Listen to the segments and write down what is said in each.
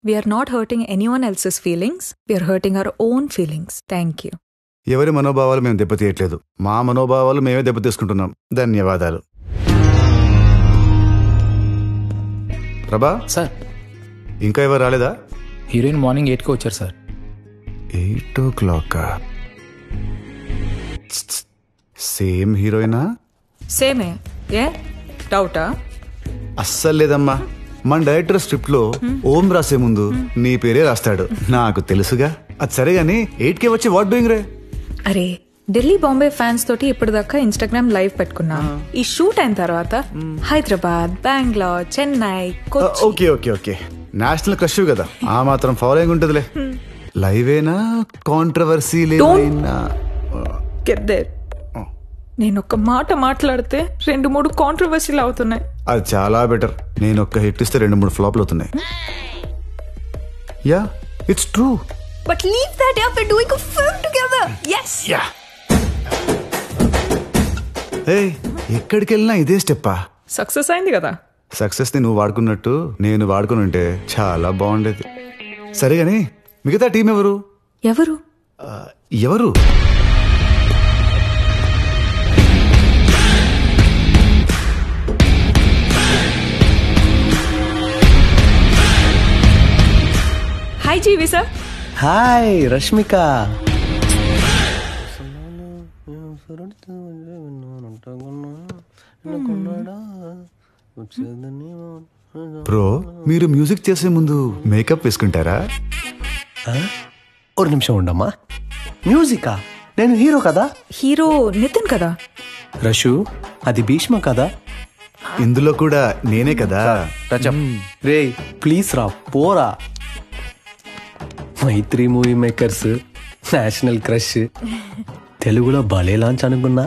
We are not hurting anyone else's feelings we are hurting our own feelings thank you ఎవరి మనోభావాలు మేము దెబ్బతీయట్లేదు మా మనోభావాలు మేమే దెబ్బతీసుకుంటున్నాం ధన్యవాదాలు ప్రభా సార్ ఇంకా ఎవరు రాలేదా హీరోయిన్ మార్నింగ్ ఎయిట్కి వచ్చారు sir eight o'clock same హీరోయినా సేమే ఏ డౌటా అస్సలు లేదమ్మా మన డైరెక్టర్ స్క్రిప్ట్ లో ఓం రాసే ముందు నీ పేరే రాస్తాడు నాకు తెలుసుగా అది సరే గాని ఎయిట్ కే వచ్చి వాట్ డూయింగ్ రే అరే ఢిల్లీ బాంబే ఫ్యాన్స్ తోటి ఇప్పటిదాకా ఇన్స్టాగ్రామ్ లైవ్ పెట్టుకున్నాం ఈ షూట్ అయిన తర్వాత Hyderabad Bengaluru Chennai Kochi okay okay okay national crush కదా ఆ మాత్రం ఫాలోయింగ్ ఉంటుందిలే లైవేనా కాంట్రవర్సీ లేవైనా Get there. నేను ఒక్క మాట మాట్లాడితే రెండు మూడు కాంట్రవర్సీలు అవుతున్నాయి అది చాలా బెటర్ నేను ఒక్క హిట్ ఇస్తే రెండు మూడు ఫ్లాప్లు అవుతున్నాయి yeah it's true but leave that up and doing a film together yes yeah ఏయ్ ఎక్కడికి వెళ్ళినా ఇదే స్టెప్పా సక్సెస్ అయింది కదా సక్సెస్ ని నువ్వు వాడుకున్నట్టు నేను వాడుకుని ఉంటే చాలా బాగుండేది సరే గాని మిగతా టీం ఎవరు ఎవరు ఆ, ఎవరు hi GV sir hi Rashmika bro మీరు మ్యూజిక్ చేసే ముందు మేకప్ వేసుకుంటారా ఒక నిమిషం ఉండమ్మా మ్యూజికా నేను హీరో కదా హీరో నితిన్ కదా రషు అది భీష్మ కదా ఇందులో కూడా నేనే కదా రే ప్లీజ్ రా పోరా Mythri movie makers national crush తెలుగులో భలే లాంచ్ అనుకున్నా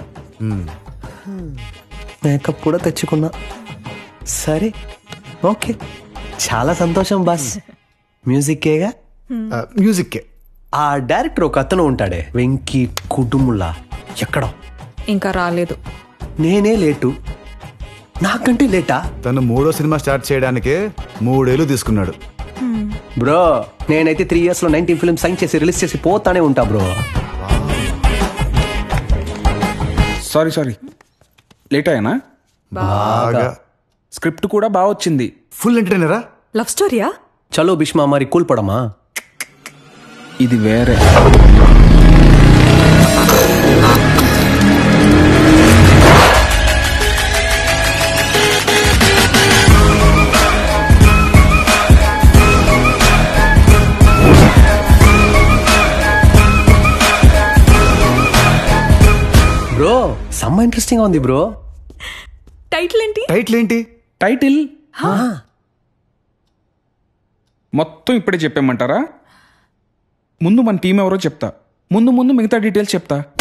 మేకప్ కూడా తెచ్చుకున్నా సరే ఓకే చాలా సంతోషం బాస్ మ్యూజిక్కేగా ఆ, మ్యూజిక్కే ఆ డైరెక్టర్ ఒక అతను ఉంటాడే వెంకీ కుటుంబుల్లా ఎక్కడ ఇంకా రాలేదు నేనే లేటు నాకంటే లేటా తను మూడో సినిమా స్టార్ట్ చేయడానికే మూడేళ్లు తీసుకున్నాడు బ్రో నేనైతే త్రీ ఇయర్స్ లో నైన్టీన్ ఫిల్మ్ సైన్ చేసి రిలీజ్ చేసి పోతానే ఉంటా బ్రో సారీ సారీ లేట్ అయ్యానా బాగా స్క్రిప్ట్ కూడా బాగా వచ్చింది ఫుల్ ఎంటర్టైనరా లవ్ స్టోరీయా చలో భీష్మా మరి కూల్పడమా ఇది వేరే బ్రో సమ్మ ఇంట్రెస్టింగ్ ఉంది బ్రో టైటిల్ ఏంటి టైటిల్ ఏంటి టైటిల్ మొత్తం ఇప్పుడే చెప్పేమంటారా ముందు మన టీం ఎవరో చెప్తా ముందు ముందు మిగతా డీటెయిల్స్ చెప్తా